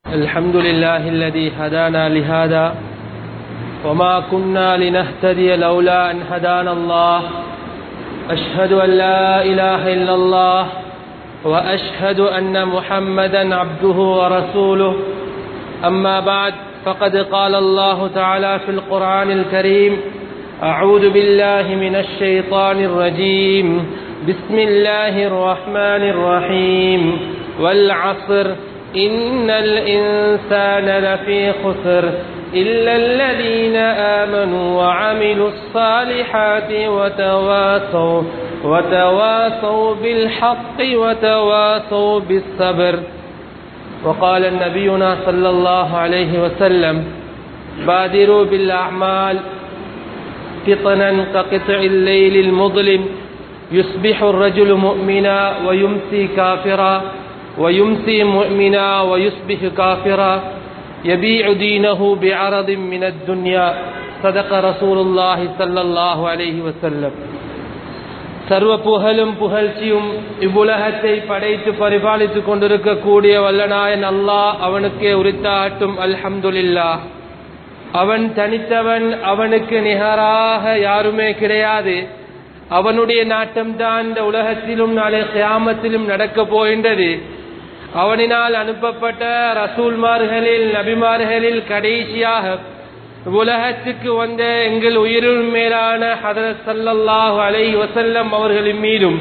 الحمد لله الذي هدانا لهذا وما كنا لنهتدي لولا أن هدانا الله أشهد أن لا إله إلا الله وأشهد أن محمدا عبده ورسوله أما بعد فقد قال الله تعالى في القرآن الكريم أعوذ بالله من الشيطان الرجيم بسم الله الرحمن الرحيم والعصر إن الإنسان لفي خسر إلا الذين آمنوا وعملوا الصالحات وتواصوا وتواصوا بالحق وتواصوا بالصبر وقال نبينا صلى الله عليه وسلم بادروا بالأعمال فطنا كقطع الليل المظلم يصبح الرجل مؤمنا ويمسي كافرا ويمسي مؤمنا ويصبح كافرا يبيع دينه بعرض من الدنيا صدق رسول الله صلى الله عليه وسلم சர்வ புகழும் புகழ்ச்சியும் இவ்வுலகத்தை படைத்து பரிபாலித்துக் கொண்டிருக்கக்கூடிய வல்லநாயன் அல்லாஹ் அவனுக்கே உரித்தாட்டும் அல்ஹம்துலில்லா அவன் தனித்தவன் அவனுக்கு நிகராக யாருமே கிடையாது அவனுடைய நாட்டம்தான் இந்த உலகத்திலும் நாளை கியாமத்திலும் நடக்க போகின்றது அவனினால் அனுப்பப்பட்ட ரசூல்மார்களில் நபிமார்களில் கடைசியாக உலகத்துக்கு வந்த எங்கள் உயிரின் மேலான ஹதரத் சல்லல்லாஹு அலை வசல்லம் அவர்களின் மீதும்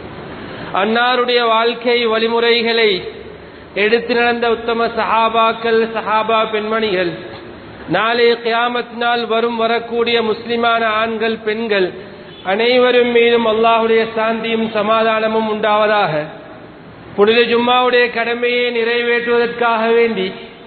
அன்னாருடைய வாழ்க்கை வழிமுறைகளை எடுத்து நடந்த உத்தம சஹாபாக்கள் சஹாபா பெண்மணிகள் நாளை கியாமத் நாள் வரும் வரக்கூடிய முஸ்லிமான ஆண்கள் பெண்கள் அனைவரும் மீதும் அல்லாஹுடைய சாந்தியும் சமாதானமும் உண்டாவதாக புனித ஜும்மாவுடைய கடமையை நிறைவேற்றுவதற்காக வேண்டி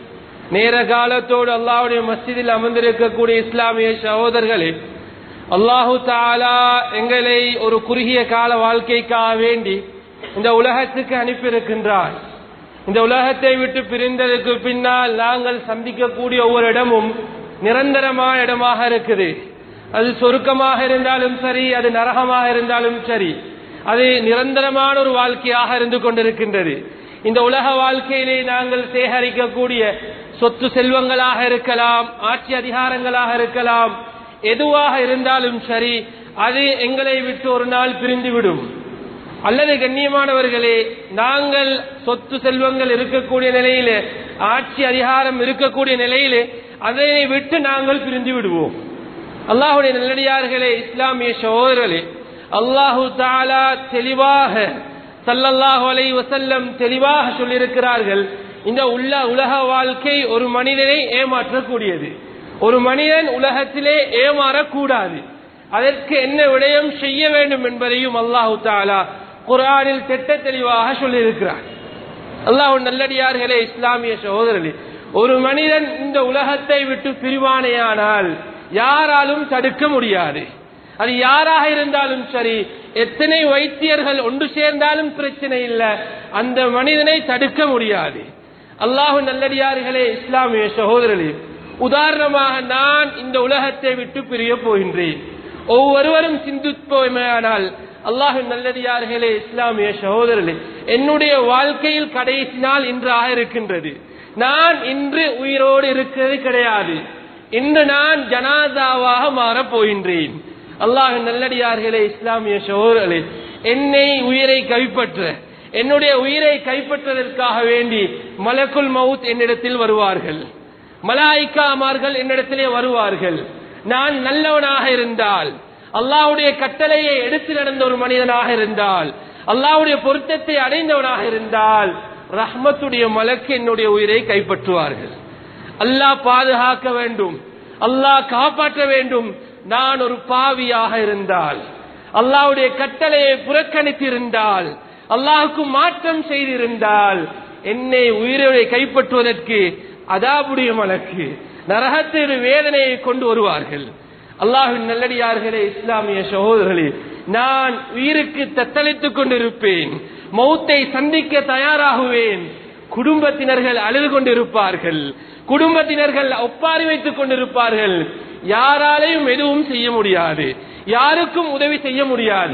நேர காலத்தோடு அல்லாஹுடைய மஸ்ஜிதில் அமர்ந்திருக்கக்கூடிய இஸ்லாமிய சகோதரர்களே அல்லாஹு தாலா எங்களை ஒரு குறுகிய கால வாழ்க்கைக்காக வேண்டி இந்த உலகத்துக்கு அனுப்பியிருக்கின்றார் இந்த உலகத்தை விட்டு பிரிந்ததற்கு பின்னால் நாங்கள் சந்திக்கக்கூடிய ஒவ்வொரு இடமும் நிரந்தரமான இடமாக இருக்குது அது சொருக்கமாக இருந்தாலும் சரி அது நரகமாக இருந்தாலும் சரி அது நிரந்தரமான ஒரு வாழ்க்கையாக இருந்து கொண்டிருக்கின்றது இந்த உலக வாழ்க்கையிலே நாங்கள் சேகரிக்கக்கூடிய சொத்து செல்வங்களாக இருக்கலாம் ஆட்சி அதிகாரங்களாக இருக்கலாம் எதுவாக இருந்தாலும் சரி அது எங்களை விட்டு ஒரு நாள் பிரிந்துவிடும் அல்லது கண்ணியமானவர்களே நாங்கள் சொத்து செல்வங்கள் இருக்கக்கூடிய நிலையிலே ஆட்சி அதிகாரம் இருக்கக்கூடிய நிலையிலே அதை விட்டு நாங்கள் பிரிந்து விடுவோம் அல்லாஹுடைய நல்லடியார்களே இஸ்லாமிய சகோதரர்களே அல்லாஹு தாலா தெளிவாக சல்லல்லாஹு அலை வசல்லம் தெளிவாக சொல்லியிருக்கிறார்கள் இந்த உள்ள உலக வாழ்க்கை ஒரு மனிதனை ஏமாற்றக்கூடியது ஒரு மனிதன் உலகத்திலே ஏமாறக்கூடாது அதற்கு என்ன விடயம் செய்ய வேண்டும் என்பதையும் அல்லாஹு தாலா குரானில் திட்ட தெளிவாக சொல்லியிருக்கிறார் அல்லாஹு நல்லடியார்களே இஸ்லாமிய சகோதரர்களே ஒரு மனிதன் இந்த உலகத்தை விட்டு பிரிவானையானால் யாராலும் தடுக்க முடியாது அது யாராக இருந்தாலும் சரி எத்தனை வைத்தியர்கள் ஒன்று சேர்ந்தாலும் பிரச்சனை இல்லை அந்த மனிதனை தடுக்க முடியாது அல்லாஹு நல்லடியார்களே இஸ்லாமிய சகோதரர்களே உதாரணமாக நான் இந்த உலகத்தை விட்டு பிரிய போகின்றேன் ஒவ்வொருவரும் சிந்திப்போமையானால் அல்லாஹு நல்லடியார்களே இஸ்லாமிய சகோதரர்களே என்னுடைய வாழ்க்கையில் கடைசி நாள் இன்றாக இருக்கின்றது நான் இன்று உயிரோடு இருக்கிறது கிடையாது இன்று நான் ஜனாதாவாக மாறப் போகின்றேன் அல்லாஹ் நல்லடியார்களே இஸ்லாமிய சகோதரர்களே என்னை உயிரை கைப்பற்ற என்னுடைய உயிரை கைப்பற்றுவதற்காக வேண்டி மலக்குல் மவுத் என்னிடத்தில் வருவார்கள் மலாய்க்காமார்கள் என்னிடத்திலே வருவார்கள் நான் நல்லவனாக இருந்தால் அல்லாவுடைய கட்டளையை எடுத்து நடந்த ஒரு மனிதனாக இருந்தால் அல்லாவுடைய பொருத்தத்தை அடைந்தவனாக இருந்தால் ரஹ்மத்துடைய மலக்கு என்னுடைய உயிரை கைப்பற்றுவார்கள் அல்லாஹ் பாதுகாக்க வேண்டும் அல்லாஹ் காப்பாற்ற வேண்டும் நான் ஒரு பாவியாக இருந்தால் அல்லாவுடைய கட்டளையை புறக்கணித்திருந்தால் அல்லாஹுக்கு மாற்றம் செய்திருந்தால் என்னை உயிரை கைப்பற்றுவதற்கு அதாபுடைய மலக்கு நரகத்தின் வேதனையை கொண்டு வருவார்கள் அல்லாஹின் நல்லடியார்களே இஸ்லாமிய சகோதரர்களே நான் உயிருக்கு தத்தளித்துக் கொண்டிருப்பேன் மௌத்தை சந்திக்க தயாராகுவேன் குடும்பத்தினர்கள் அழுது கொண்டிருப்பார்கள் குடும்பத்தினர்கள் ஒப்பாரி வைத்துக் கொண்டிருப்பார்கள் யாராலையும் எதுவும் செய்ய முடியாது யாருக்கும் உதவி செய்ய முடியாது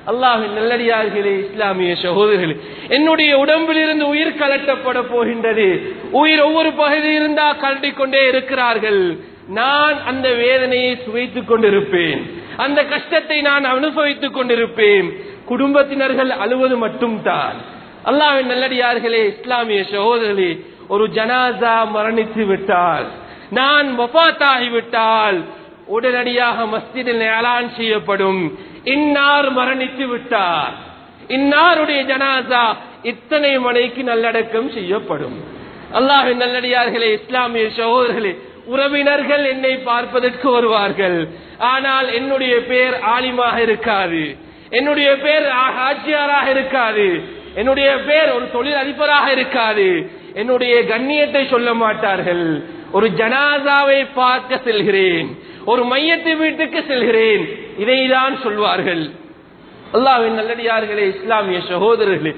அல்லாஹின் நல்லடியார்களே இஸ்லாமிய சகோதரர்களே என்னுடைய உடம்பிலிருந்து உயிர் கலட்டப்பட போகின்றது உயிர் ஒவ்வொரு பகுதி இருந்தா கலட்டிக் கொண்டே இருக்கிறார்கள் நான் அந்த வேதனையை சுவைத்துக் கொண்டிருப்பேன் அந்த கஷ்டத்தை நான் அனுபவித்துக் கொண்டிருப்பேன் குடும்பத்தினர்கள் அழுவது மட்டும்தான் அல்லாஹின் நல்லடியார்களே இஸ்லாமிய சகோதரர்களே ஒரு ஜனாசா மரணித்து விட்டால் நான் வபாத்தாகிவிட்டால் உடனடியாக மஸ்ஜிதில் ஏலான் செய்யப்படும் இன்னார் மரணித்து விட்டார் இன்னாருடைய ஜனாசா இத்தனை மணிக்கு நல்லடக்கம் செய்யப்படும் அல்லாஹின் நல்லடியார்களே இஸ்லாமிய சகோதரர்களே உறவினர்கள் என்னை பார்ப்பதற்கு வருவார்கள் ஆனால் என்னுடைய பேர் ஆலிமாக இருக்காது என்னுடைய பேர் ஆட்சியாராக இருக்காது என்னுடைய பேர் ஒரு தொழில் அதிபராக இருக்காது என்னுடைய கண்ணியத்தை சொல்ல மாட்டார்கள் ஒரு ஜனாதாவை பார்க்க செல்கிறேன் ஒரு மையத்தை வீட்டுக்கு செல்கிறேன் இதைதான் சொல்வார்கள் அல்லாவின் நல்லடியார்களே இஸ்லாமிய சகோதரர்களே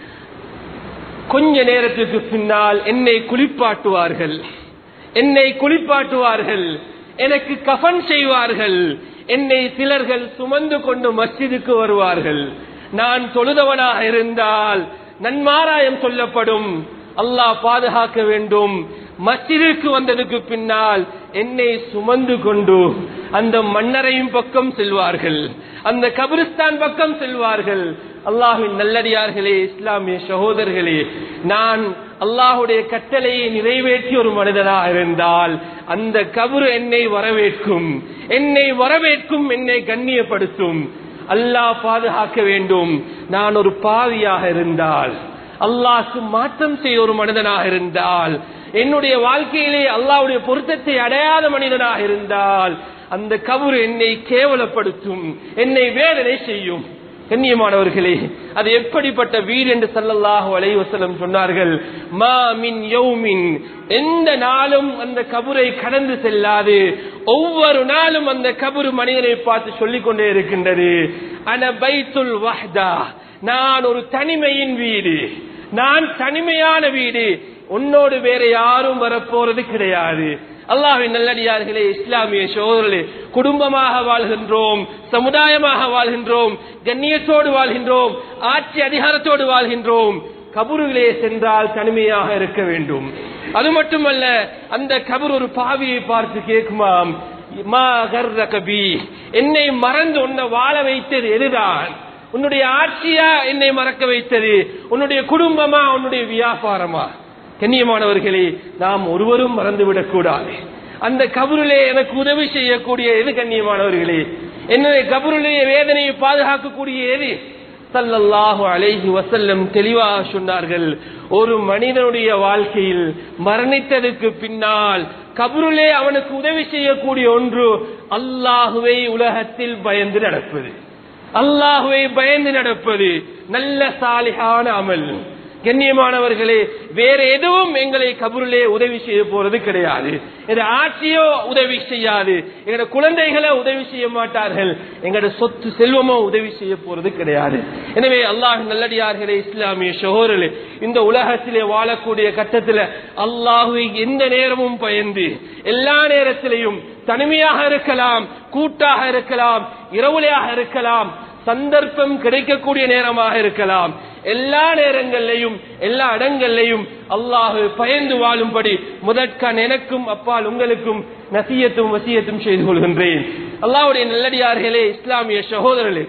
கொஞ்ச நேரத்துக்கு பின்னால் என்னை குளிப்பாட்டுவார்கள் என்னை குளிப்பாட்டுவார்கள் எனக்கு கஃன் செய்வார்கள் என்னை சிலர்கள் சுமந்து கொண்டு மஸ்ஜிதுக்கு வருவார்கள் நான் தொழுதவனாக இருந்தால் நன்மாராயம் சொல்லப்படும் அல்லாஹ் பாதுகாக்க வேண்டும் மஸ்ஜிதுக்கு வந்ததுக்கு பின்னால் என்னை சுமந்து கொண்டு அந்த மன்னரையும் பக்கம் செல்வார்கள் அந்த கபிரிஸ்தான் பக்கம் செல்வார்கள் அல்லாஹின் நல்லடியார்களே இஸ்லாமிய சகோதரர்களே நான் அல்லாஹுடைய கட்டளையை நிறைவேற்றிய ஒரு மனிதனாக இருந்தால் அந்த கபரு என்னை வரவேற்கும் என்னை வரவேற்கும் என்னை கண்ணியப்படுத்தும் அல்லாஹ் பாதுகாக்க வேண்டும் நான் ஒரு பாவியாக இருந்தால் அல்லாஹ்க்கு மாற்றம் செய்ய ஒரு மனிதனாக இருந்தால் என்னுடைய வாழ்க்கையிலே அல்லாஹ்வுடைய பொருத்தத்தை அடையாத மனிதனாக இருந்தால் அந்த கபரு என்னை கேவலப்படுத்தும் என்னை வேதனை செய்யும் கண்ணியமானவர்களே அது எப்படிப்பட்ட வீடு என்று சல்லல்லாஹு அலைஹி வஸல்லம் சொன்னார்கள் மா மின் யௌமின் எந்த நாளும் அந்த கபரை கடந்து செல்லாது ஒவ்வொரு நாளும் அந்த கபரு மனிதனை பார்த்து சொல்லிக் கொண்டே இருக்கின்றது அன பைத்துல் வஹ்தா நான் ஒரு தனிமையின் வீடு நான் தனிமையான வீடு உன்னோடு வேற யாரும் வரப்போறது கிடையாது அல்லாஹின் நல்லடியார்களே இஸ்லாமிய சோதரர்களே குடும்பமாக வாழ்கின்றோம் சமுதாயமாக வாழ்கின்றோம் கண்ணியத்தோடு வாழ்கின்றோம் ஆட்சி அதிகாரத்தோடு வாழ்கின்றோம் கபுருவிலே சென்றால் தனிமையாக இருக்க வேண்டும் அது மட்டுமல்ல அந்த கபர் ஒரு பாவியை பார்த்து கேட்குமாம் மா கர்ர கபி என்னை மறந்து உன்னை வாழ வைத்தது எதுதான் உன்னுடைய ஆட்சியா என்னை மறக்க வைத்தது உன்னுடைய குடும்பமா உன்னுடைய வியாபாரமா கண்ணியமானவர்களே நாம் ஒருவரும் மறந்துவிடக் கூடாது அந்த கபருளே எனக்கு உதவி செய்யக்கூடிய எது கண்ணியமானவர்களே என்னுடைய கபருடைய வேதனையை பாதுகாக்கக்கூடிய எது சல்லல்லாஹு அலைஹி வசல்லம் தெளிவாக சொன்னார்கள் ஒரு மனிதனுடைய வாழ்க்கையில் மரணித்ததுக்கு பின்னால் கபருளே அவனுக்கு உதவி செய்யக்கூடிய ஒன்று அல்லாஹுவை உலகத்தில் பயந்து நடப்பது அல்லாஹுவை பயந்து நடப்பது நல்ல சாலிகான அமல் கண்ணியமானவர்களே வேற எதுவும் எங்களை கபூரிலே உதவி செய்ய போறது கிடையாது இந்த ஆட்சியோ உதவி செய்யாது எங்களோட குழந்தைகளோ உதவி செய்ய மாட்டார்கள் எங்களோட சொத்து செல்வமோ உதவி செய்ய போறது கிடையாது எனவே அல்லாஹ் நல்லடியார்களே இஸ்லாமிய சகோதரர்களே இந்த உலகத்திலே வாழக்கூடிய கட்டத்தில் அல்லாஹுவை எந்த நேரமும் பயந்து எல்லா நேரத்திலையும் தனிமையாக இருக்கலாம் கூட்டாக இருக்கலாம் இரவுலையாக இருக்கலாம் சந்தர்ப்பம் கிடைக்கக்கூடிய நேரமாக இருக்கலாம் எல்லா நேரங்களிலையும் எல்லா இடங்களிலையும் அல்லாஹு பயந்து வாழும்படி முதற்கான் எனக்கும் அப்பால் உங்களுக்கும் நசியத்தும் வசியத்தும் செய்து கொள்கின்றேன் அல்லாஹுடைய நல்லடியார்களே இஸ்லாமிய சகோதரர்களே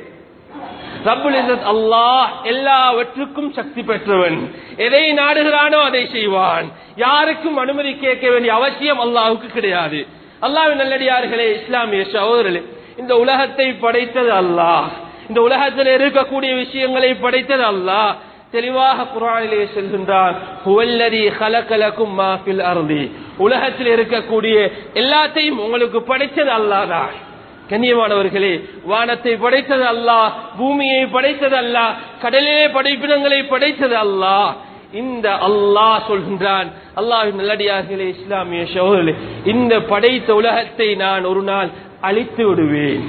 ரப்புல் இஸ்ஸத் அல்லாஹ் எல்லாவற்றுக்கும் சக்தி பெற்றவன் எதை நாடுகிறானோ அதை செய்வான் யாருக்கும் அனுமதி கேட்க வேண்டிய அவசியம் அல்லாஹுக்கு கிடையாது அல்லாஹ்வின் நல்லடியார்களே இஸ்லாமிய சகோதரர்களே இந்த உலகத்தை படைத்தது அல்லாஹ் இந்த உலகத்தில் இருக்கக்கூடிய விஷயங்களை படைத்தது அல்லாஹ் தெளிவாக குரானிலே செல்கின்றான் ஹுவல்லதி ஹலகலக்கும் மாஃபில் அருதி உலகத்தில் இருக்கக்கூடிய எல்லாத்தையும் உங்களுக்கு படைத்தது அல்லாஹ் தான் கண்ணியமானவர்களே வானத்தை படைத்தது அல்லாஹ் பூமியை படைத்தது அல்லாஹ் கடலிலே படைப்பினங்களை படைத்தது அல்லாஹ் இந்த அல்லாஹ் சொல்கின்றான் அல்லாஹ் நல்லடியார்களே இஸ்லாமிய சோழர்களே இந்த படைத்த உலகத்தை நான் ஒரு நாள் அழித்து விடுவேன்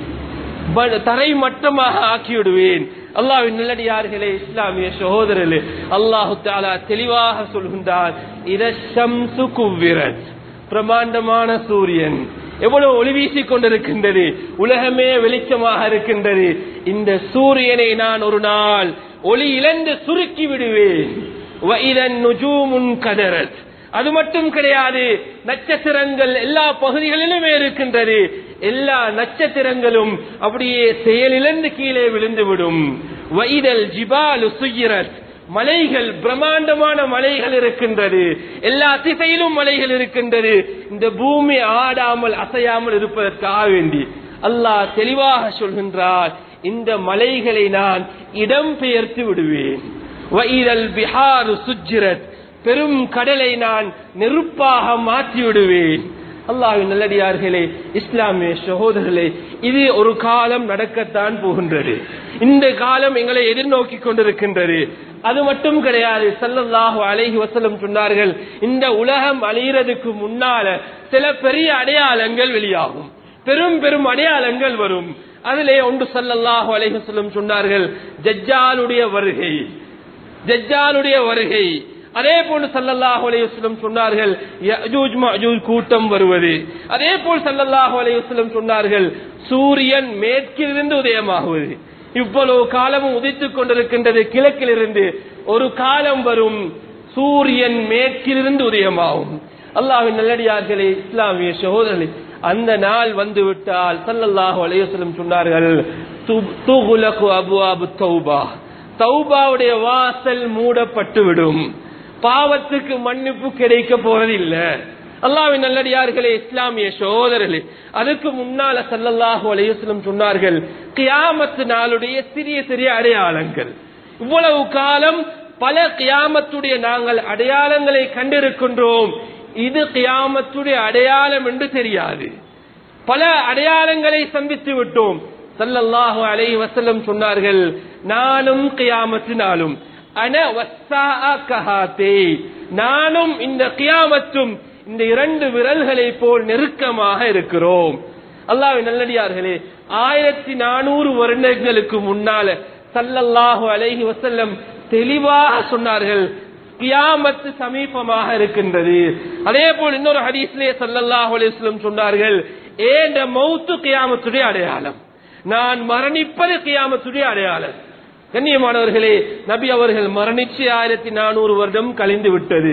தரை மட்டமாக ஆக்கி விடுவேன் அல்லாஹின் நல்லடியார்களே இஸ்லாமிய சகோதரர்களே அல்லாஹு தாலா தெளிவாக சொல்கின்றார் பிரமாண்டமான சூரியன் எவ்வளவு ஒளி வீசிக் கொண்டிருக்கின்றது உலகமே வெளிச்சமாக இருக்கின்றது இந்த சூரியனை நான் ஒரு நாள் ஒளி இழந்து சுருக்கி விடுவேன் வஇதன் நுஜூமுன் கதரத் அது மட்டும் கிடையாது நட்சத்திரங்கள் எல்லா பகுதிகளிலுமே இருக்கின்றது எல்லா நட்சத்திரங்களும் அப்படியே செயலிழந்து கீழே விழுந்துவிடும் வைதல் ஜிபாலு சுயிரத் மலைகள் பிரம்மாண்டமான மலைகள் இருக்கின்றது எல்லா திசையிலும் மலைகள் இருக்கின்றது இந்த பூமி ஆடாமல் அசையாமல் இருப்பதற்காக வேண்டி அல்லாஹ் தெளிவாக சொல்கின்றார் இந்த மலைகளை நான் இடம் பெயர்த்து விடுவேன் வைதல் பிஹாரு சுஜ்ரத் பெரும் கடலை நான் நெருப்பாக மாற்றி விடுவேன் அல்லாஹின் நல்லடியார்களே இஸ்லாமிய சகோதரர்களே இது ஒரு காலம் நடக்கத்தான் போகின்றது இந்த காலம் எங்களை எதிர்நோக்கி கொண்டிருக்கின்றது அது மட்டும் கிடையாது சல்லல்லாஹு அலைஹி வஸல்லம் சொன்னார்கள் இந்த உலகம் அழியறதுக்கு முன்னால சில பெரிய அடையாளங்கள் வெளியாகும் பெரும் பெரும் அடையாளங்கள் வரும் அதிலே ஒன்று சல்லல்லாஹு அலைஹி வஸல்லம் சொன்னார்கள் ஜஜ்ஜாலுடைய வருகை ஜஜ்ஜாலுடைய வருகை அதே போன்று சல்லல்லாஹு அலைஹி வஸல்லம் சொன்னார்கள் யஜூஜ் மஜூஜ் கூட்டம் வருவது அதே போல் சல்லல்லாஹு அலைஹி வஸல்லம் சொன்னார்கள் சூரியன் மேற்கிலிருந்து உதயமாகுவது இவ்வளவு காலமும் உதித்துக் கொண்டிருக்கின்றது கிழக்கிலிருந்து ஒரு காலம் வரும் சூரியன் மேற்கிலிருந்து உதயமாகும் அல்லாஹ்வின் நல்லடியார்களே இஸ்லாமிய சகோதரர்களே அந்த நாள் வந்து விட்டால் சல்லல்லாஹு அலைஹி வஸல்லம் சொன்னார்கள் துகுலகு அபுவாபு தௌபா தௌபாவுடைய வாசல் மூடப்பட்டு விடும் பாவத்துக்கு மன்னிப்பு கிடைக்க போறதில்லை அல்லாவின் நல்லடியார்களே இஸ்லாமிய சோதரர்களே அதுக்கு முன்னால சல்லல்லாஹு அலையுஸ்லம் சொன்னார்கள் கியாமத்து நாளுடைய சிறிய சிறிய அடையாளங்கள் இவ்வளவு காலம் பல கியாமத்துடைய நாங்கள் அடையாளங்களை கண்டிருக்கின்றோம் இது கியாமத்துடைய அடையாளம் என்று தெரியாது பல அடையாளங்களை சந்தித்து விட்டோம் சல்லல்லாஹு அலை வசல்லம் சொன்னார்கள் நானும் கியாமத்து நாளும் அன கஹாத்தே நானும் இந்த கியாமத்தும் இந்த இரண்டு விரல்களை போல் நெருக்கமாக இருக்கிறோம் அல்லாஹ் நல்லடியார்களே ஆயிரத்தி நானூறு வருடங்களுக்கு முன்னால சல்லல்லாஹு அலைஹி வசல்லம் தெளிவாக சொன்னார்கள் கியாமத்து சமீபமாக இருக்கின்றது அதே போல் இன்னொரு ஹதீஸ்லே சல்லல்லாஹு அலைஹி வஸல்லம் சொன்னார்கள் ஏண்ட மௌத்து கியாமத்துடைய அடையாளம் நான் மரணிப்பது கியாமத்துடைய அடையாளம் கண்ணியமானவர்களே நபி அவர்கள் மரணிச்சு ஆயிரத்தி நானூறு வருடம் கழிந்து விட்டது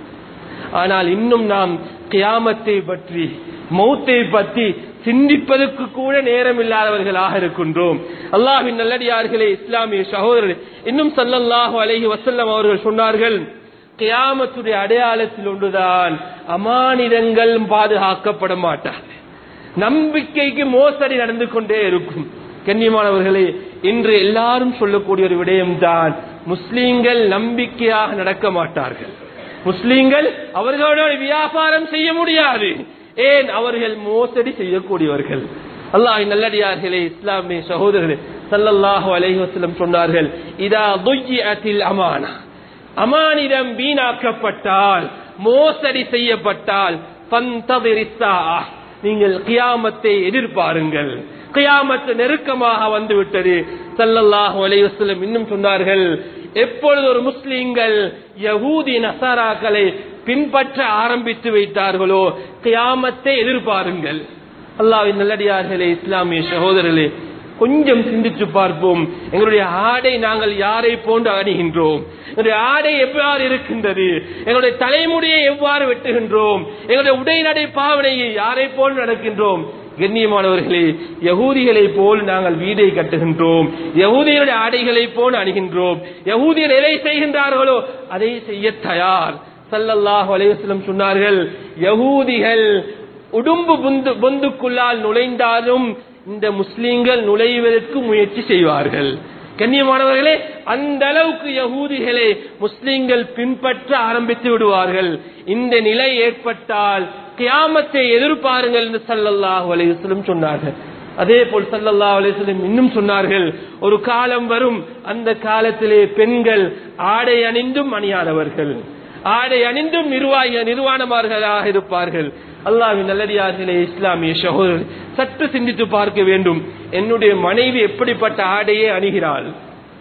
ஆனால் இன்னும் நாம் கியாமத்தை பற்றி மௌத்தை பற்றி சிந்திப்பதற்கு கூட நேரம் இல்லாதவர்களாக இருக்கின்றோம் அல்லாஹின் நல்லடியார்களே இஸ்லாமிய சகோதரர்களே இன்னும் சல்லல்லாஹு அலைஹி வசல்லம் அவர்கள் சொன்னார்கள் கியாமத்துடைய அடையாளத்தில் ஒன்றுதான் அமானிதங்கள் பாதுகாக்கப்பட மாட்டார்கள் நம்பிக்கைக்கு மோசடி நடந்து கொண்டே இருக்கும் கண்ணியமானவர்களே இன்று எல்லாரும் சொல்லக்கூடிய ஒரு விடயம்தான் முஸ்லீம்கள் நம்பிக்கையாக நடக்க மாட்டார்கள் முஸ்லீம்கள் அவர்களோட வியாபாரம் செய்ய முடியாது ஏன் அவர்கள் மோசடி செய்யக்கூடியவர்கள் அல்லாஹ் நல்லடியார்களே இஸ்லாமிய சகோதரர்களே சல்லல்லாஹு அலைஹி வஸல்லம் சொன்னார்கள் இதா துய்யிஅத்தில் அமானா அமானிடம் வீணாக்கப்பட்டால் மோசடி செய்யப்பட்டால் பந்தவிரித்தா நீங்கள் கியாமத்தை எதிர்பாருங்கள் கியாமத்து நெருக்கமாக வந்து விட்டது சல்லல்லாஹு அலைஹி வஸல்லம் இன்னும் சொன்னார்கள் எப்பொழுது ஒரு முஸ்லீம்கள் யகூதி நசாராக்களை பின்பற்ற ஆரம்பித்து வைத்தார்களோ கியாமத்தை எதிர்பாருங்கள் அல்லாவின் நல்லடியார்களே இஸ்லாமிய சகோதரர்களே கொஞ்சம் சிந்திச்சு பார்ப்போம் எங்களுடைய ஆடை நாங்கள் யாரை போன்று அணிகின்றோம் எங்களுடைய ஆடை எவ்வாறு இருக்கின்றது எங்களுடைய தலைமுடியை எவ்வாறு வெட்டுகின்றோம் எங்களுடைய உடைநடை பாவனையை யாரை போல் நடக்கின்றோம் கண்ணியமானவர்களே யகூதிகளை போல் நாங்கள் வீடை கட்டுகின்றோம் யகூதிகளுடைய ஆடைகளை போல் அணுகின்றோம் யகூதியர் எதை செய்கின்றார்களோ அதை செய்ய தயார் சல்லல்லாஹு அலைவசலம் சொன்னார்கள் யகூதிகள் உடும்பு புந்து பொந்துக்குள்ளால் நுழைந்தாலும் இந்த முஸ்லீம்கள் நுழைவதற்கு முயற்சி செய்வார்கள் கண்ணியமானவர்களே அந்த அளவுக்கு யகூதிகளை முஸ்லிம்கள் பின்பற்ற ஆரம்பித்து விடுவார்கள் இந்த நிலை ஏற்பட்டால் கியாமத்தை எதிர்பாருங்கள் என்று சல்லல்லாஹு அலைவசலம் சொன்னார்கள் அதே போல் சல்லல்லா அலிஸ்லம் இன்னும் சொன்னார்கள் ஒரு காலம் வரும் அந்த காலத்திலே பெண்கள் ஆடை அணிந்தும் அணியாதவர்கள் ஆடை அணிந்தும் நிர்வாக நிர்வாணமார்களாக இருப்பார்கள் அல்லாவின் நல்லடியார்களே இஸ்லாமிய சகோதரர் சற்று சிந்தித்து பார்க்க வேண்டும் என்னுடைய மனைவி எப்படிப்பட்ட ஆடையை அணுகிறாள்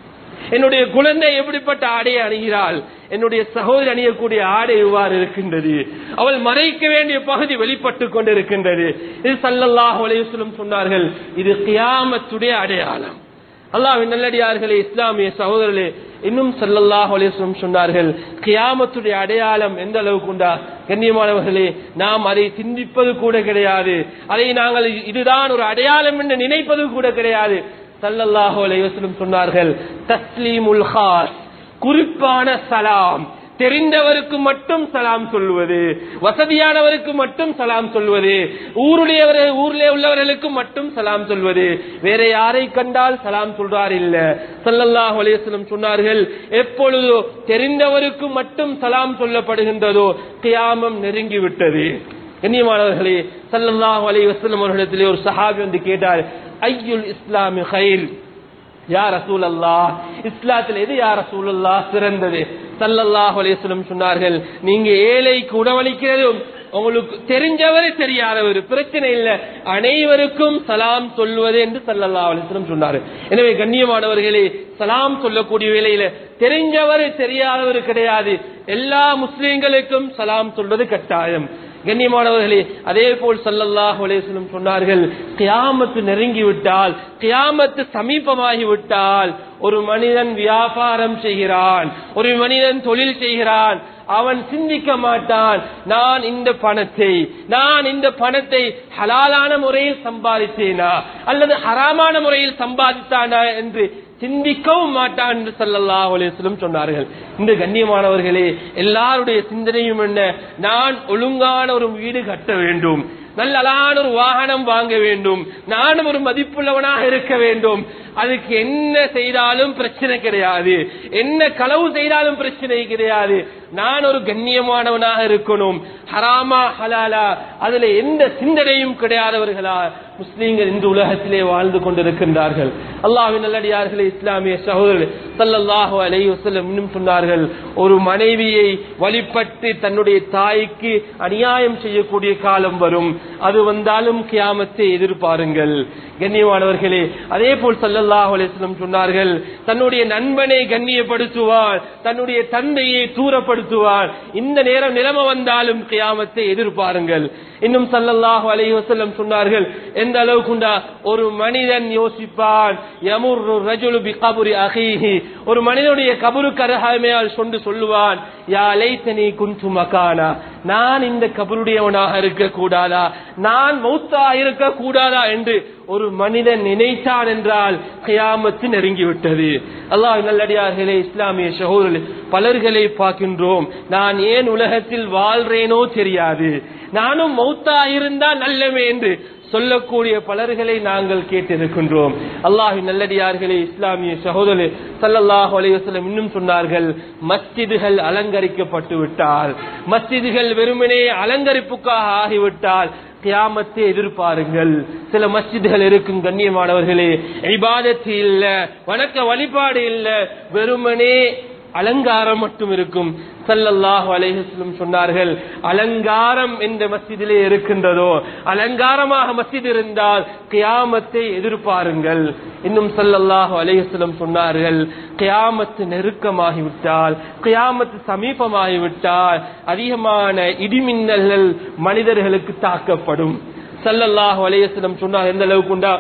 என்னுடைய குழந்தை எப்படிப்பட்ட ஆடையை அணுகிறாள் என்னுடைய சகோதரி அணியக்கூடிய ஆடை இவ்வாறு இருக்கின்றது அவள் மறைக்க வேண்டிய பகுதி வெளிப்பட்டு கொண்டிருக்கின்றது இது சல்லல்லாஹு அலைஹி வஸல்லம் சொன்னார்கள் இது கியாமத்துடைய அடையாளம் அல்லாஹ்வின் நல்லடியார்களே இஸ்லாமிய சகோதரர்களே இன்னும் சல்லல்லாஹு அலைஹி வஸல்லம் சொன்னார்கள் கியாமத்துடைய அடையாளம் எந்த அளவுக்கு உண்டா கண்ணியமானவர்களே நாம் அதை சிந்திப்பது கூட கிடையாது அதை நாங்கள் இதுதான் ஒரு அடையாளம் என்று நினைப்பது கூட கிடையாது சல்லல்லாஹு அலைஹி வஸல்லம் சொன்னார்கள் தஸ்லீமுல் ஹாஸ் குறிப்பான சலாம் தெரிந்தவருக்கு மட்டும் சலாம் சொல்லுவது வசதியானவருக்கு மட்டும் சலாம் சொல்வது ஊருடையவர் ஊரிலே உள்ளவர்களுக்கு மட்டும் சலாம் சொல்வது வேற யாரை கண்டால் சலாம் சொல்றார் இல்ல சல்லல்லாஹு அலைஹி வஸல்லம் சொன்னார்கள் எப்பொழுதோ தெரிந்தவருக்கு மட்டும் சலாம் சொல்லப்படுகின்றதோ கியாமம் நெருங்கி விட்டது கண்ணியமானவர்களே சல்லல்லாஹு அலைஹி வஸல்லம் அவர்களிடத்திலே ஒரு சஹாபி வந்து கேட்டார் ஐயுல் இஸ்லாமி ஹைர் யா ரசூல் அல்லாஹ் இஸ்லாத்தில் எது யா ரசூல் அல்லாஹ் சிறந்தது சல்லல்லாஹு அலைஹி வஸல்லம் சொன்னார்கள் நீங்க ஏழைக்கு உணவளிக்கிறதும் உங்களுக்கு தெரிஞ்சவர் தெரியாதவர் பிரச்சனை இல்ல அனைவருக்கும் சலாம் சொல்வது என்று சல்லல்லாஹு அலைஹி வஸல்லம் சொன்னார் எனவே கண்ணியமானவர்களே சலாம் சொல்லக்கூடிய வேளையில தெரிஞ்சவர் தெரியாதவர் கிடையாது எல்லா முஸ்லிம்களுக்கும் சலாம் சொல்வது கட்டாயம் கண்ணியமானவர்களே அதே போல் சல்லல்லாஹு அலைஹி வஸல்லம் சொன்னார்கள் கியாமத்து நெருங்கி விட்டால் கியாமத்து சமீபமாகி விட்டால் ஒரு மனிதன் வியாபாரம் செய்கிறான் ஒரு மனிதன் தொழில் செய்கிறான் அவன் சிந்திக்க மாட்டான் நான் இந்த பணத்தை நான் இந்த பணத்தை ஹலாலான முறையில் சம்பாதித்தேனா அல்லது ஹராமான முறையில் சம்பாதித்தானா என்று சிந்திக்கவும் மாட்டான் என்று சல்லல்லாஹு அலைஹி வஸல்லம் சொன்னார்கள் இந்த கண்ணியமானவர்களே எல்லாருடைய சிந்தனையும் என்ன நான் ஒழுங்கான ஒரு வீடு கட்ட வேண்டும் நல்ல அழகான ஒரு வாகனம் வாங்க வேண்டும் நானும் ஒரு மதிப்புள்ளவனாக இருக்க வேண்டும் அதுக்கு என்ன செய்தாலும் பிரச்சனை கிடையாது என்ன களவு செய்தாலும் பிரச்சனை கிடையாது நான் ஒரு கண்ணியமானவனாக இருக்கணும் ஹராமா ஹலாலா அதுல எந்த சிந்தனையும் கிடையாதவர்களா முஸ்லீம்கள் இந்த உலகத்திலே வாழ்ந்து கொண்டிருக்கின்றார்கள் அல்லாஹின் நல்லடியார்களே இஸ்லாமிய சகோதரர்கள் சல்லல்லாஹு அலைஹி வஸல்லம் இன்னும் சொன்னார்கள் ஒரு மனைவியை வழிபட்டு தன்னுடைய தாய்க்கு அநியாயம் செய்யக்கூடிய காலம் வரும் அது வந்தாலும் கியாமத்தை எதிர்பாருங்கள் கண்ணியமானவர்களே அதே போல் சல்லல்லாஹு அலைஹி வஸல்லம் சொன்னார்கள் தன்னுடைய நண்பனை கண்ணியப்படுத்துவார் தன்னுடைய தந்தையை தூரப்படுத்துவார் இந்த நேரம் நிலைமை வந்தாலும் கியாமத்தை எதிர்பாருங்கள் இன்னும் சல்லல்லாஹு அலைஹி வஸல்லம் சொன்னார்கள் எந்த அளவுக்குண்டா ஒரு மனிதன் யோசிப்பான் யமுர்ரு ரஜுலு பி கபுரி அஹீஹி ஒரு மனிதனுடைய கபருக்கு அருகாமையால் சொண்டு சொல்லுவான் யா லைத்தனி குன்து மகானா நான் இந்த கபருடையவனாக இருக்க கூடாதா நான் மௌத்தா இருக்க கூடாதா என்று ஒரு மனிதன் நினைத்தான் என்றால் கியாமத்து நெருங்கிவிட்டது அல்லாஹ் நல்லடியார்களே இஸ்லாமிய சகோதரர்களே பலர்களை பார்க்கின்றோம் நான் ஏன் உலகத்தில் வாழ்றேனோ தெரியாது நானும் மௌத்தா இருந்தால் நல்லமே என்று சொல்லக்கூடிய பலர்களை நாங்கள் கேட்டிருக்கின்றோம் அல்லாஹி நல்லடியார்களே இஸ்லாமிய சகோதரர் சல்லல்லாஹு அலைஹி வஸல்லம் இன்னும் சொன்னார்கள் மஸ்ஜிதுகள் அலங்கரிக்கப்பட்டு விட்டால் மஸ்ஜிதுகள் வெறுமனே அலங்கரிப்புக்காக ஆகிவிட்டால் கியாமத்தை எதிர்பாருங்கள் சில மஸ்ஜிதுகள் இருக்கும் கண்ணியமானவர்களே இபாதத்து இல்ல வணக்க வழிபாடு இல்ல வெறுமனே அலங்காரம் மட்டும் இருக்கும் சல்லல்லாஹு அலைஹிஸ்லம் சொன்னார்கள் அலங்காரம் எந்த மஸ்ஜிதிலே இருக்கின்றதோ அலங்காரமாக மஸ்ஜித் இருந்தால் கியாமத்தை எதிர்பாருங்கள் இன்னும் சல்லல்லாஹு அலைஹிஸ்லம் சொன்னார்கள் கியாமத்து நெருக்கமாகிவிட்டால் கியாமத்து சமீபமாகிவிட்டால் அதிகமான இடிமின்னல்கள் மனிதர்களுக்கு தாக்கப்படும் சல்லல்லாஹு அலைஹிஸ்லம் சொன்னார் எந்த அளவுக்கு உண்டா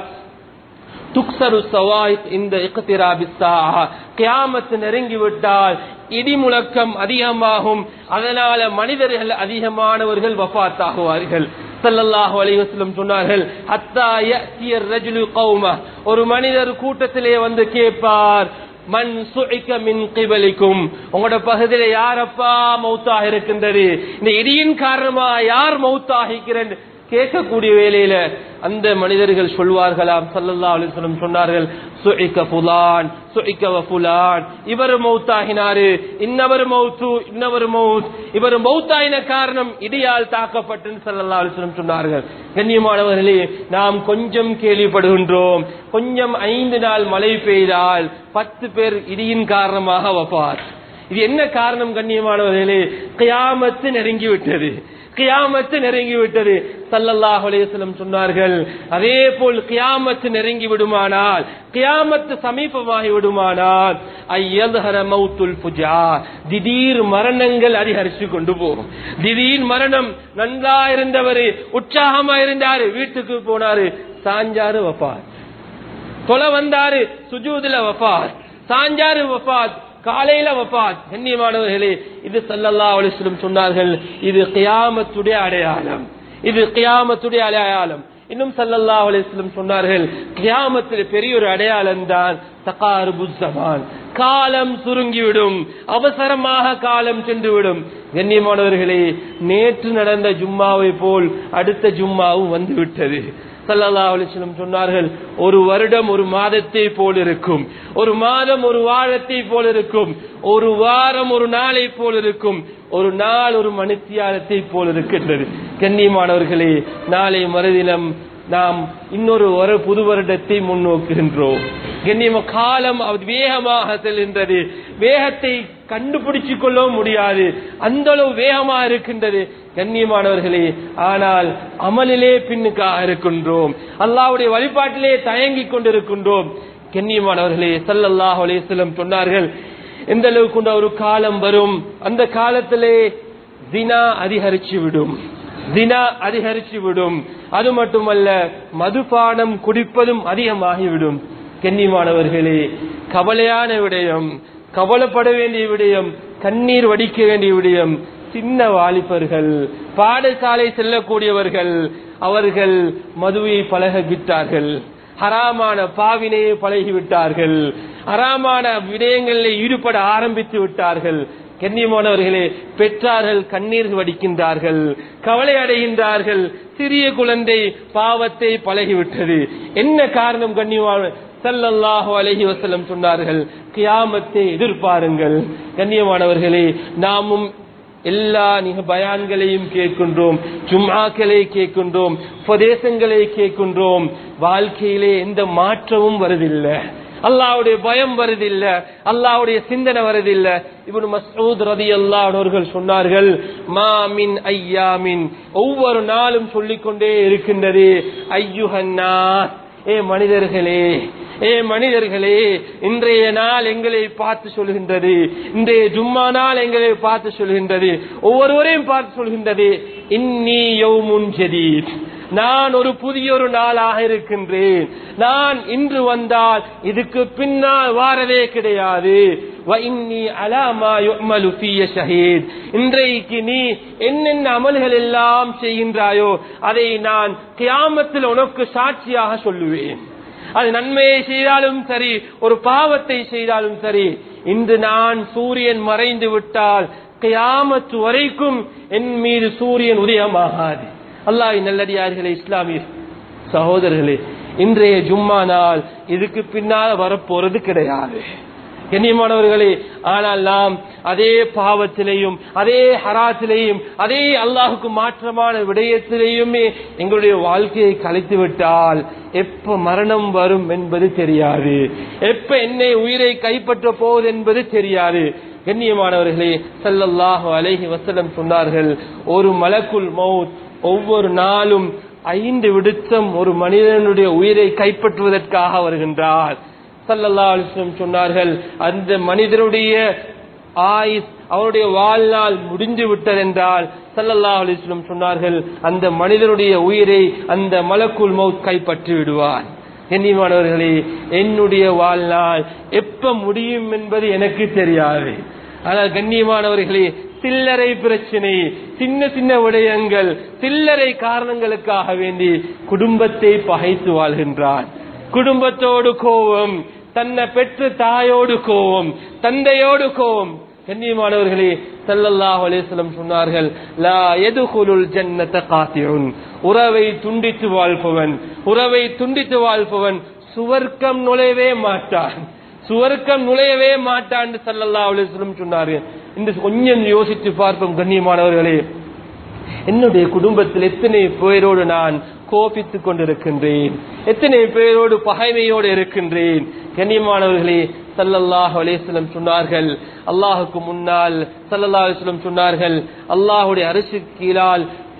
துக்சரு சவாய் இந்த கியாமத்து நெருங்கிவிட்டால் இடி முழக்கம் அதிகமாகும் அதனால மனிதர்கள் அதிகமானவர்கள் வஃத்தாகுவார்கள் சல்லல்லாஹு அலைஹி வஸல்லம் சொன்னார்கள் ஹத்தா யஅதிய ரஜுலு கௌம ஒரு மனிதர் கூட்டத்திலே வந்து கேட்பார் மண் சுழிக்க மின் கிபலிக்கும் உங்களோட பகுதியில யாரப்பா மௌத்தாக இருக்கின்றது இந்த இடியின் காரணமா யார் மௌத்தாகிக்கிறேன் கேட்கக்கூடிய வேலையில அந்த மனிதர்கள் சொல்வார்களாம் சல்லல்லா அலிஸ்லம் சொன்னார்கள் சுஇக்க புலான் சுஇக்க புலான் இவர் மௌத்தாகினாரு இன்னவர் மௌத்து இன்னவர் மௌத் இவர் மௌத்தாயின காரணம் இடியால் தாக்கப்பட்டு சல்லல்லா அலிஸ்லம் சொன்னார்கள் கண்ணியமானவர்களே நாம் கொஞ்சம் கேள்விப்படுகின்றோம் கொஞ்சம் ஐந்து நாள் மழை பெய்தால் பத்து பேர் இடியின் காரணமாக வப்பார் இது என்ன காரணம் கண்ணியமானவர்களே கியாமத்து நெருங்கி விட்டது கியாமத்து நெருங்கி விட்டது சல்லல்லாஹு அலைஹி வஸல்லம் சொன்னார்கள் அதே போல் கியாமத்து நெருங்கி விடுமானால் கியாமத்து சமீபமாகி விடுமானால் ஐயல்ஹர மௌத்துல் புஜா திடீர் மரணங்கள் அதிகரிச்சு கொண்டு போகும் திடீர் மரணம் நன்றா இருந்தவரு உற்சாகமா இருந்தாரு வீட்டுக்கு போனாரு சாஞ்சாரு வபாத் தொலை வந்தாரு சுஜூதுல வஃபாத் சாஞ்சாரு வஃபாத் காலையில வஃபாத் கண்ணியமானவர்களே இது ஸல்லல்லாஹு அலைஹி வஸல்லம் சொன்னார்கள் இது கியாமத்துடைய அடையாளம் இது கியாமத்துடைய அடையாளம் இன்னும் ஸல்லல்லாஹு அலைஹி வஸல்லம் சொன்னார்கள் கியாமத்தில் பெரிய ஒரு அடையாளம் தான் தகாருபு ஜமான் காலம் சுருங்கிவிடும் அவசரமாக காலம் சென்றுவிடும் கண்ணியமானவர்களே நேற்று நடந்த ஜும்மாவை போல் அடுத்த ஜும்மாவும் வந்து விட்டது சல்லல்லாஹு அலைஹி வஸல்லம் சொன்னார்கள் ஒரு வருடம் ஒரு மாதத்தை போல் இருக்கும் ஒரு மாதம் ஒரு வாரத்தை போல் இருக்கும் ஒரு வாரம் ஒரு நாளை போல் இருக்கும் ஒரு நாள் ஒரு மணித்தியாலத்தை போல் இருக்கின்றது கண்ணியமானவர்களே நாளை மறுதினம் நாம் இன்னொரு ஒரு புது வருடத்தை முன்னோக்குகின்றோம் கண்ணியம காலம் அது வேகமாக செல்கின்றது வேகத்தை கண்டுபிடிச்சு கொள்ளவும் முடியாது அந்த அளவு வேகமா இருக்கின்றது கண்ணியமானவர்களே ஆனால் அமலிலே பின்னுக்காக இருக்கின்றோம் அல்லாவுடைய வழிபாட்டிலே தயங்கிக் கொண்டிருக்கின்றோம் கண்ணியமானவர்களே சல்லல்லாஹு அலைஹி வஸல்லம் சொன்னார்கள் எந்த அளவுக்கு கொண்ட ஒரு காலம் வரும் அந்த காலத்திலே தினா அதிகரிச்சு விடும் தினா அதிகரிச்சு விடும் அது மட்டுமல்ல மதுபானம் குடிப்பதும் அதிகமாகிவிடும் கண்ணியமானவர்களே கவலையான விடயம் கவலைப்பட வேண்டிய விடயம் கண்ணீர் வடிக்க வேண்டிய விடயம் சின்ன வாலிபர்கள் பாடசாலை செல்லக்கூடியவர்கள் அவர்கள் மதுவை பழகிவிட்டார்கள் ஹராமான பாவினையை பழகிவிட்டார்கள் ஹராமான விடயங்களில் ஈடுபட ஆரம்பித்து விட்டார்கள் கண்ணியமானவர்களே பெற்றார்கள் கண்ணீர் வடிக்கின்றார்கள் கவலை அடைகின்றார்கள் சிறிய குழந்தை பாவத்தை பழகிவிட்டது என்ன காரணம் கண்ணியமான சல்லல்லாஹு அலைஹி வஸல்லம் சொன்னார்கள் கியாமத்தை எதிர்பாருங்கள் கண்ணியமானவர்களே நாமும் எல்லா நிக பயான்களையும் கேட்கின்றோம் ஜும்ஆக்களை கேட்கின்றோம் உபதேசங்களை கேட்கின்றோம் வாழ்க்கையிலே எந்த மாற்றமும் வருதில்லை அல்லாவுடைய பயம் வருதில்ல அல்லாவுடைய சிந்தனை வருதில்ல இவனு மசூத் ரதி அவர்கள் சொன்னார்கள் மாமின் ஐயாமின் ஒவ்வொரு நாளும் சொல்லிக்கொண்டே இருக்கின்றது ஐயுஹன்னா ஏ மனிதர்களே ஏ மனிதர்களே இன்றைய நாள் எங்களை பார்த்து சொல்கின்றது இன்றைய ஜும்மா நாள் எங்களை பார்த்து சொல்கின்றது ஒவ்வொருவரையும் பார்த்து சொல்கின்றது இன்னி யௌமுன் ஜதீத் நான் ஒரு புதிய ஒரு நாளாக இருக்கின்றேன் நான் இன்று வந்தால் இதுக்கு பின்னால் வாரதே கிடையாது இன்றைக்கு நீ என்னென்ன அமல்கள் எல்லாம் செய்கின்றாயோ அதை நான் கியாமத்தில் உனக்கு சாட்சியாக சொல்லுவேன் அது நன்மையை செய்தாலும் சரி ஒரு பாவத்தை செய்தாலும் சரி இன்று நான் சூரியன் மறைந்து விட்டால் கியாமத்து வரைக்கும் என் மீது சூரியன் உதயமாகாது அல்லாஹ் நல்லடியார்களே இஸ்லாமிய சகோதரர்களே இன்றைய ஜும்மா நாள் இதுக்கு பின்னால் வரப்போறது கிடையாது கண்ணியமானவர்களே ஆனால் நாம் அதே பாவத்திலேயும் அதே ஹராத்திலேயும் அதே அல்லாஹுக்கு மாற்றமான விடயத்திலேயுமே எங்களுடைய வாழ்க்கையை கலைத்து விட்டால் எப்ப மரணம் வரும் என்பது தெரியாது எப்ப என்னை உயிரை கைப்பற்ற போவது என்பது தெரியாது கண்ணியமானவர்களே சல்லல்லாஹு அலைஹி வசலம் சொன்னார்கள் ஒரு மலக்குல் மவுத் ஒவ்வொரு நாளும் ஐந்து விடுத்தம் ஒரு மனிதனுடைய உயிரை கைப்பற்றுவதற்காக வருகின்றார் சல்லல்லா அலிஸ்லம் சொன்னார்கள் அந்த மனிதனுடைய ஆயுஸ் அவருடைய வாழ்நாள் முடிந்து விட்டதென்றால் சல்லல்லா அலிஸ்லம் சொன்னார்கள் அந்த மனிதனுடைய உயிரை அந்த மலக்குள் மவுத் கைப்பற்றி விடுவார் கண்ணியமானவர்களே என்னுடைய வாழ்நாள் எப்ப முடியும் என்பது எனக்கு தெரியாது ஆனால் கண்ணியமானவர்களே சில்லறை பிரச்சனை சின்ன சின்ன விடயங்கள் சில்லறை காரணங்களுக்காக வேண்டி குடும்பத்தை பகைத்து வாழ்கின்றான் குடும்பத்தோடு கோபம் தன்னை பெற்று தாயோடு கோபம் தந்தையோடு கோபம் கண்ணியமானவர்களே சல்லல்லாஹு அலைஹிஸ்ஸலாம் சொன்னார்கள் லா யதுகுலுல் ஜன்னத காத்தியுன் உறவை துண்டித்து வாழ்பவன் உறவை துண்டித்து வாழ்பவன் சுவர்க்கம் நுழையவே மாட்டான் சுவர்க்கம் நுழையவே மாட்டான் சல்லல்லாஹு அலைஹி வஸல்லம் சொன்னார்கள் இந்த கொஞ்சம் யோசித்து பார்ப்போம் கண்ணியமானவர்களே என்னுடைய குடும்பத்தில் எத்தனை பேரோடு நான் கோபித்துக் கொண்டிருக்கின்றேன் எத்தனை பேரோடு பகைமையோடு இருக்கின்றேன் கண்ணியமானவர்களே சல்லல்லாஹு அலேஸ்லம் சொன்னார்கள் அல்லாஹுக்கு முன்னால் சல்லல்லாஹு அலிஸ்லம் சொன்னார்கள் அல்லாஹுடைய அரசு கீழால்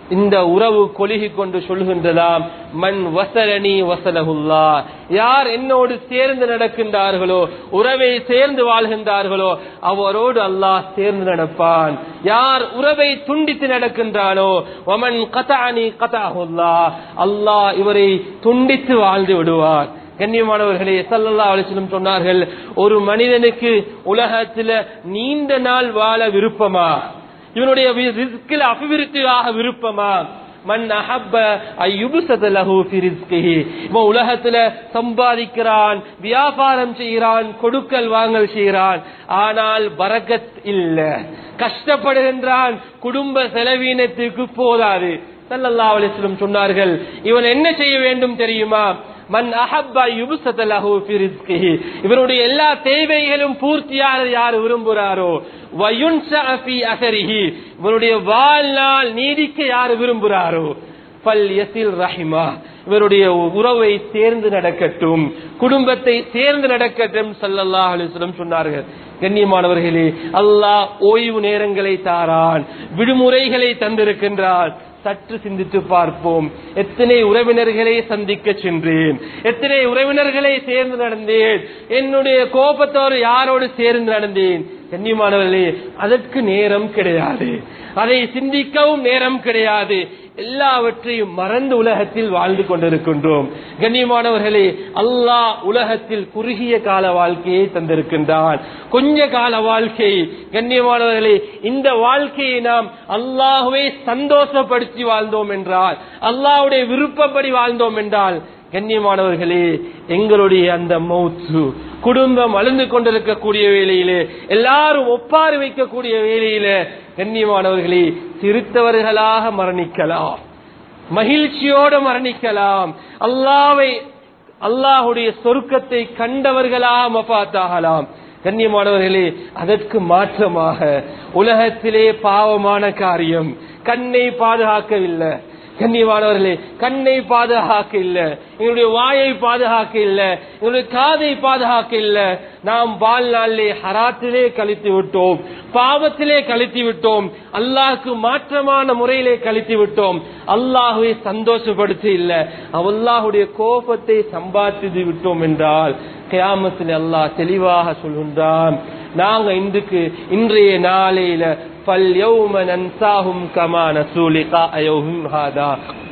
இந்த உறவு கொலுகி கொண்டு சொல்கின்றதாம் மண் வசலனி வசலகுல்லா யார் என்னோடு சேர்ந்து நடக்கின்றார்களோ உறவை சேர்ந்து வாழ்கின்றார்களோ அவரோடு அல்லாஹ் சேர்ந்து நடப்பான் யார் உறவை துண்டித்து நடக்கின்றானோ ஒமன் கதானி கதாகுல்லா அல்லாஹ் இவரை துண்டித்து வாழ்ந்து விடுவார் கண்ணியமானவர்களே சல்லல்லா அலிஸ்லம் சொன்னார்கள் ஒரு மனிதனுக்கு உலகத்துல நீண்ட நாள் வாழ விருப்பமா இவனுடைய ரிஸ்கில் அபிவிருத்தியாக விருப்பமா மன் அஹப்ப ஐயுபுசத லஹு ஃபி ரிஸ்கிஹி இவன் உலகத்துல சம்பாதிக்கிறான் வியாபாரம் செய்கிறான் கொடுக்கல் வாங்கல் செய்கிறான் ஆனால் பரக்கத் இல்ல கஷ்டப்படுகின்றான் குடும்ப செலவீனத்துக்கு போதாது ஸல்லல்லாஹு அலைஹி வஸல்லம் சொன்னார்கள் இவன் என்ன செய்ய வேண்டும் தெரியுமா மன் அஹப்ப யுபுசத லஹு ஃபி ரிஸ்கிஹி இவருடைய எல்லா தேவைகளும் பூர்த்தியாக யார் விரும்புகிறாரோ வயுன்ஷா ஃபி அஸரிஹி இவருடைய வாழ்நாள் நீடிக்க யார் விரும்புகிறாரோ ஃபல் யஸில் ரஹிமா இவருடைய உறவை சேர்ந்து நடக்கட்டும் குடும்பத்தை சேர்ந்து நடக்கட்டும் ஸல்லல்லாஹு அலைஹி வஸல்லம் சொன்னார்கள் கண்ணியமானவர்களே அல்லாஹ் ஓய்வு நேரங்களை தாரான் விடுமுறைகளை தந்திருக்கின்றான் சற்று சிந்தித்து பார்ப்போம் எத்தனை உறவினர்களை சந்திக்க சென்றேன் எத்தனை உறவினர்களை சேர்ந்து நடந்தேன் என்னுடைய கோபத்தோடு யாரோடு சேர்ந்து நடந்தேன் கண்ணியமானவர்களே அதற்கு நேரம் கிடையாது அதை சிந்திக்கவும் நேரம் கிடையாது எல்லாவற்றையும் மறந்து உலகத்தில் வாழ்ந்து கொண்டிருக்கின்றோம் கண்ணியமானவர்களே அல்லாஹ் உலகத்தில் குறுகிய கால வாழ்க்கையை தந்திருக்கின்றான் கொஞ்ச கால வாழ்க்கை கண்ணியமானவர்களே இந்த வாழ்க்கையை நாம் அல்லாஹுவை சந்தோஷப்படுத்தி வாழ்ந்தோம் என்றால் அல்லாஹுடைய விருப்பப்படி வாழ்ந்தோம் என்றால் கண்ணியமானவர்களே எங்களுடைய அந்த மௌத்து குடும்பம் அழுந்து கொண்டிருக்கக்கூடிய வேளையிலே எல்லாரும் ஒப்பாறு வைக்கக்கூடிய வேளையிலே கண்ணியமானவர்களே சிரித்தவர்களாக மரணிக்கலாம் மகிழ்ச்சியோடு மரணிக்கலாம் அல்லாவை அல்லாஹுடைய சொருக்கத்தை கண்டவர்களாக மபாத்தாகலாம் கண்ணியமானவர்களே அதற்கு மாற்றமாக உலகத்திலே பாவமான காரியம் கண்ணை பாதுகாக்கவில்லை கண்ணியமானவர்களே கண்ணை பாதுகாக்க இல்ல எங்களுடைய வாயை பாதுகாக்க இல்ல எங்களுடைய காதை பாதுகாக்க இல்ல நாம் வாழ்நாளிலே ஹராத்திலே கழித்து விட்டோம் பாவத்திலே கழித்து விட்டோம் அல்லாஹுக்கு மாற்றமான முறையிலே கழித்து விட்டோம் அல்லாஹுவை சந்தோஷப்படுத்தி இல்ல அல்லாஹுடைய கோபத்தை சம்பாதித்து விட்டோம் என்றால் கியாமத்தில் அல்லாஹ் தெளிவாக சொல்கின்றான் நாங்க இன்றைக்கு இன்றைய நாளையில فَالْيَوْمَ نَنْسَاهُمْ كَمَا نَسُوا لِقَاءَ يَوْمِهِمْ هَذَا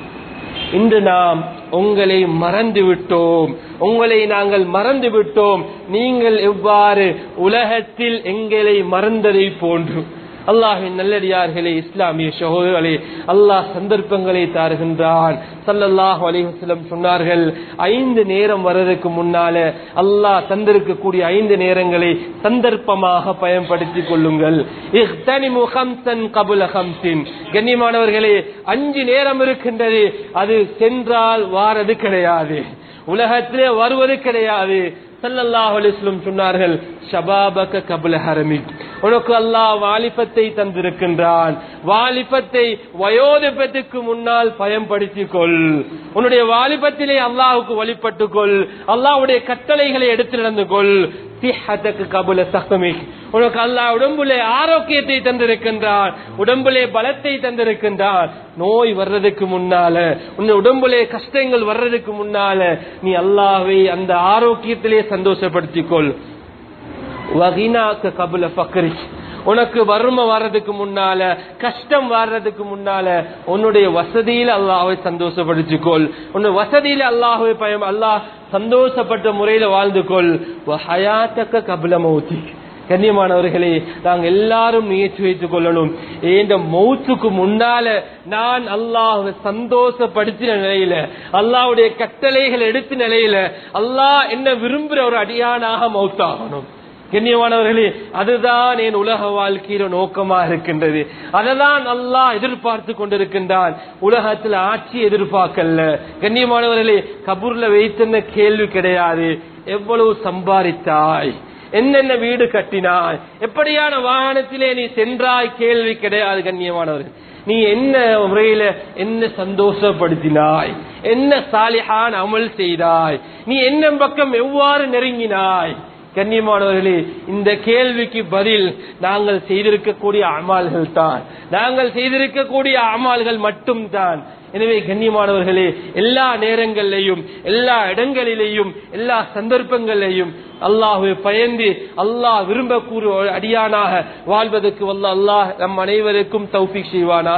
இன்று நாம் உங்களை மறந்து விட்டோம் உங்களை நாங்கள் மறந்து விட்டோம் நீங்கள் எவ்வாறு உலகத்தில் எங்களை மறந்ததை போன்று அல்லாஹின் நல்லடியார்களே இஸ்லாமிய சகோதரர்களே அல்லாஹ் சந்தர்ப்பங்களை தாருகின்றான் சல்லல்லாஹு அலைஹி வஸல்லம் சொன்னார்கள் ஐந்து நேரம் வர்றதுக்கு முன்னால அல்லாஹ் தந்திருக்கக்கூடிய ஐந்து நேரங்களை சந்தர்ப்பமாக பயன்படுத்திக் கொள்ளுங்கள் இஹ்தனிமு ஹம்சன் கபுல ஹம்சின் கண்ணியமானவர்களே அஞ்சு நேரம் இருக்கின்றது அது சென்றால் வாரது கிடையாது உலகத்திலே வருவது கிடையாது சல்லல்லாஹு அலைஹி வஸல்லம் சொன்னார்கள் ஷபாபக கபுல ஹரமிக் உனக்கு அல்லாஹ் வாலிபத்தை தந்திருக்கின்றான் வாலிபத்தை வயோதிபத்துக்கு முன்னால் பயன்படுத்திக் கொள் உன்னுடைய வாலிபத்திலே அல்லாஹுக்கு வழிபட்டுக் கொள் அல்லாஹ்வுடைய கட்டளைகளை எடுத்து நடந்து கொள் சிஹத்தக்கு கபுல சகமிக் உனக்கு அல்லாஹ் உடம்புலே ஆரோக்கியத்தை தந்திருக்கின்றான் உடம்புலே பலத்தை தந்திருக்கின்றான் நோய் வர்றதுக்கு முன்னால உன் உடம்புலே கஷ்டங்கள் வர்றதுக்கு முன்னால நீ அல்லாஹ்வை அந்த ஆரோக்கியத்திலே சந்தோஷப்படுத்திக் கொள் வகினாக்கு கபுல பக்கரிச் உனக்கு வறுமை வர்றதுக்கு முன்னால கஷ்டம் வர்றதுக்கு முன்னால உன்னுடைய வசதியில அல்லாஹ்வை சந்தோஷப்படுத்திக்கொள் உன்னுடைய வசதியில அல்லாஹ்வை பயம் அல்லாஹ் சந்தோஷப்பட்ட முறையில வாழ்ந்து கொள் ஹயாத்தக்க கபுல மௌத்தி கண்ணியமானவர்களே நாங்கள் எல்லாரும் முயற்சி வைத்துக் கொள்ளணும் இந்த மௌத்துக்கு முன்னால நான் அல்லாஹ் சந்தோஷப்படுத்தின நிலையில அல்லாஹ்வுடைய கட்டளைகள் எடுத்த நிலையில அல்லாஹ் என்ன விரும்புற ஒரு அடியானாக மௌத்தாகணும் கண்ணியமானவர்களே அதுதான் என் உலக வாழ்க்கையில நோக்கமா இருக்கின்றது அததான் அல்லாஹ் எதிர்பார்த்து கொண்டிருக்கின்றான் உலகத்தில் ஆட்சி எதிர்பார்க்கல கண்ணியமானவர்களே கபூர்ல வைத்திருந்த கேள்வி கிடையாது எவ்வளவு சம்பாதித்தாய் என்னென்ன வீடு கட்டினாய் எப்படியான வாகனத்திலே நீ சென்றாய் கேள்வி கிடையாது கண்ணியமானவர்கள் நீ என்ன முறையில என்ன சந்தோஷப்படுத்தினாய் என்ன சாலிஹான் அமல் செய்தாய் நீ என்ன பக்கம் எவ்வாறு நெருங்கினாய் கண்ணியமானவர்களே இந்த கேள்விக்கு பதில் நாங்கள் செய்திருக்கக்கூடிய அமால்கள் தான் நாங்கள் செய்திருக்கக்கூடிய அமால்கள் மட்டும்தான் எனவே கண்ணியமானவர்களே எல்லா நேரங்களிலேயும் எல்லா இடங்களிலேயும் எல்லா சந்தர்ப்பங்களிலேயும் அல்லாஹு பயந்து அல்லாஹ் விரும்பக்கூடிய ஒரு அடியானாக வாழ்வதற்கு வல்ல அல்லாஹ் நம் அனைவருக்கும் தௌஃபீக் செய்வானா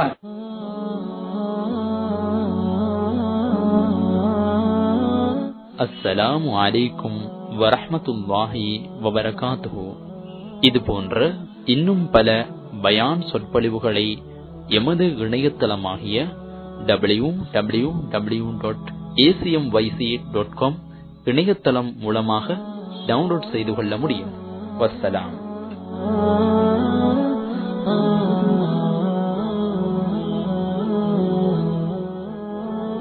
அஸ்ஸலாமு அலைக்கும் வரஹ்மத்துல்லாஹி வபரகாத்துஹு இது போன்ற இன்னும் பல பயான் சொற்பொழிவுகளை எமது இணையதளமாகிய W W W dot ACM YC dot com இணையதளம் மூலமாக டவுன்லோட் செய்து கொள்ள முடியும் வஸ்ஸலாம்